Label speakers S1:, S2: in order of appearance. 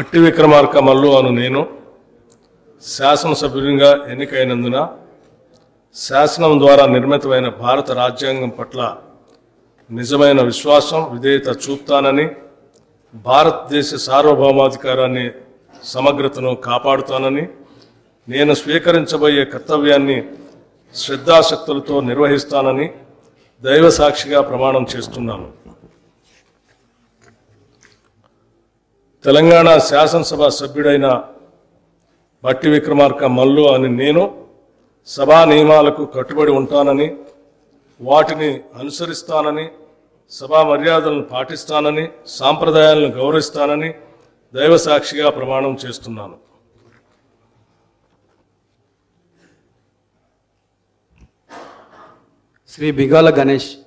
S1: బట్టి విక్రమార్క మల్లు అను నేను శాసనసభ్యునిగా ఎన్నికైనందున శాసనం ద్వారా నిర్మితమైన భారత రాజ్యాంగం పట్ల నిజమైన విశ్వాసం విధేయత చూపుతానని భారతదేశ సార్వభౌమాధికారాన్ని సమగ్రతను కాపాడుతానని నేను స్వీకరించబోయే కర్తవ్యాన్ని శ్రద్ధాశక్తులతో నిర్వహిస్తానని దైవ సాక్షిగా ప్రమాణం చేస్తున్నాను తెలంగాణ శాసనసభ సభ్యుడైన బట్టి విక్రమార్క మల్లు అని నేను సభా నియమాలకు కట్టుబడి ఉంటానని వాటిని అనుసరిస్తానని సభా మర్యాదలను పాటిస్తానని సాంప్రదాయాలను గౌరవిస్తానని దైవ సాక్షిగా ప్రమాణం చేస్తున్నాను
S2: శ్రీ బిగాల గణేష్